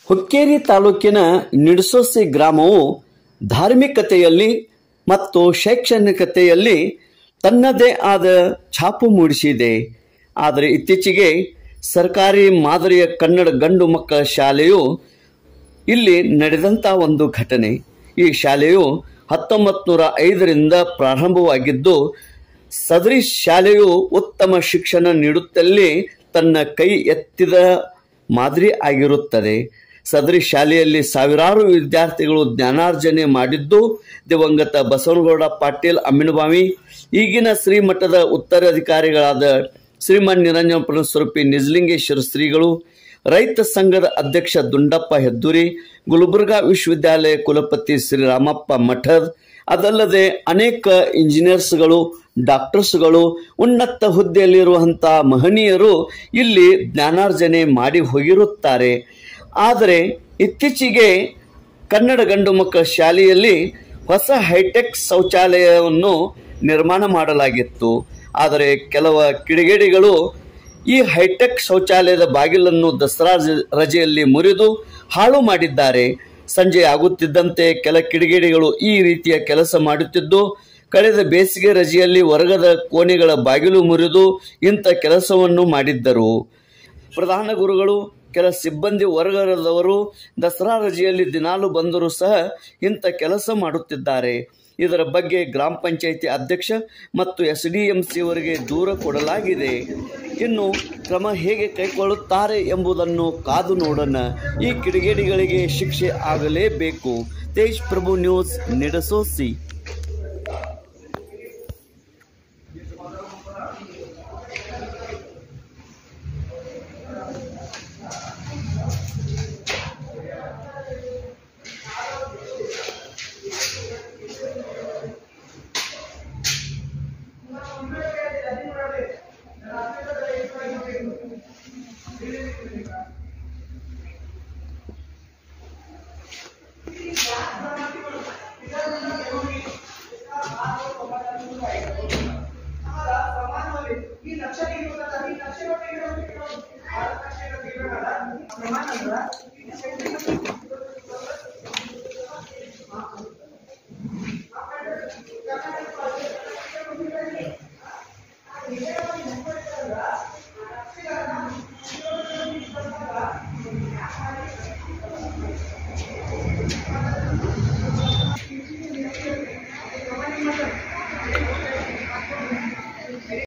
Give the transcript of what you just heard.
ಹುಕ್ಕೇರಿ ತಾಲೂಕಿನ ನಿಡಸೋಸಿ ಗ್ರಾಮವು ಧಾರ್ಮಿಕತೆಯಲ್ಲಿ ಮತ್ತು ಶೈಕ್ಷಣಿಕತೆಯಲ್ಲಿ ತನ್ನದೇ ಆದ ಛಾಪು ಮೂಡಿಸಿದೆ ಆದರೆ ಇತ್ತೀಚೆಗೆ ಸರ್ಕಾರಿ ಮಾದರಿಯ ಕನ್ನಡ ಗಂಡು ಮಕ್ಕಳ ಶಾಲೆಯು ಇಲ್ಲಿ ನಡೆದಂಥ ಒಂದು ಘಟನೆ ಈ ಶಾಲೆಯು ಹತ್ತೊಂಬತ್ತು ನೂರ ಐದರಿಂದ ಪ್ರಾರಂಭವಾಗಿದ್ದು ಸದರಿ ಶಾಲೆಯು ಉತ್ತಮ ಶಿಕ್ಷಣ ನೀಡುತ್ತಲೇ ತನ್ನ ಕೈ ಎತ್ತಿದ ಮಾದರಿ ಆಗಿರುತ್ತದೆ ಸದರಿ ಶಾಲೆಯಲ್ಲಿ ಸಾವಿರಾರು ವಿದ್ಯಾರ್ಥಿಗಳು ಜ್ಞಾನಾರ್ಜನೆ ಮಾಡಿದ್ದು ದಿವಂಗತ ಬಸವನಗೌಡ ಪಾಟೀಲ್ ಅಮ್ಮಿನಬಾವಿ ಈಗಿನ ಶ್ರೀಮಠದ ಉತ್ತರಾಧಿಕಾರಿಗಳಾದ ಶ್ರೀಮನ್ ನಿರಂಜನ ಸ್ವರೂಪಿ ನಿಜಲಿಂಗೇಶ್ವರ ಶ್ರೀಗಳು ರೈತ ಸಂಘದ ಅಧ್ಯಕ್ಷ ದುಂಡಪ್ಪ ಹೆದ್ದೂರಿ ಗುಲ್ಬರ್ಗಾ ವಿಶ್ವವಿದ್ಯಾಲಯ ಕುಲಪತಿ ಶ್ರೀರಾಮಪ್ಪ ಮಠದ್ ಅದಲ್ಲದೆ ಅನೇಕ ಇಂಜಿನಿಯರ್ಸ್ಗಳು ಡಾಕ್ಟರ್ಸ್ಗಳು ಉನ್ನತ ಹುದ್ದೆಯಲ್ಲಿರುವಂಥ ಮಹನೀಯರು ಇಲ್ಲಿ ಜ್ಞಾನಾರ್ಜನೆ ಮಾಡಿ ಹೋಗಿರುತ್ತಾರೆ ಆದರೆ ಇತ್ತೀಚೆಗೆ ಕನ್ನಡ ಗಂಡು ಮಕ್ಕಳ ಶಾಲೆಯಲ್ಲಿ ಹೊಸ ಹೈಟೆಕ್ ಶೌಚಾಲಯವನ್ನು ನಿರ್ಮಾಣ ಮಾಡಲಾಗಿತ್ತು ಆದರೆ ಕೆಲವ ಕಿಡಿಗೇಡಿಗಳು ಈ ಹೈಟೆಕ್ ಶೌಚಾಲಯದ ಬಾಗಿಲನ್ನು ದಸರಾ ರಜೆ- ರಜೆಯಲ್ಲಿ ಮುರಿದು ಹಾಳು ಮಾಡಿದ್ದಾರೆ ಸಂಜೆ ಆಗುತ್ತಿದ್ದಂತೆ ಕೆಲ ಕಿಡಿಗೇಡಿಗಳು ಈ ರೀತಿಯ ಕೆಲಸ ಮಾಡುತ್ತಿದ್ದು ಕಳೆದ ಬೇಸಿಗೆ ರಜೆಯಲ್ಲಿ ವರ್ಗದ ಕೋಣೆಗಳ ಬಾಗಿಲು ಮುರಿದು ಇಂಥ ಕೆಲಸವನ್ನು ಮಾಡಿದ್ದರು ಪ್ರಧಾನ ಗುರುಗಳು ಕೆಲ ಸಿಬ್ಬಂದಿ ವರ್ಗದವರು ದಸರಾ ರಜೆಯಲ್ಲಿ ದಿನಾಲು ಬಂದರೂ ಸಹ ಇಂಥ ಕೆಲಸ ಮಾಡುತ್ತಿದ್ದಾರೆ ಇದರ ಬಗ್ಗೆ ಗ್ರಾಮ ಪಂಚಾಯಿತಿ ಅಧ್ಯಕ್ಷ ಮತ್ತು ಎಸ್ ಡಿ ಎಂ ಸಿ ಅವರಿಗೆ ದೂರ ಕೊಡಲಾಗಿದೆ ಇನ್ನು ಕ್ರಮ ಹೇಗೆ ಕೈಗೊಳ್ಳುತ್ತಾರೆ ಎಂಬುದನ್ನು ಕಾದು ನೋಡೋಣ ಈ ಕಿಡಿಗೇಡಿಗಳಿಗೆ ಶಿಕ್ಷೆ ಆಗಲೇಬೇಕು ತೇಜ್ ಪ್ರಭು ನ್ಯೂಸ್ ನಿಡಸೋಸಿ ಈ ಲಕ್ಷ ತೆಗಿಬೇಕಂತ ಈ ಲಕ್ಷ ತೆಗಿಬೇಕು ಪ್ರಮಾಣ ಅಂದ್ರೆ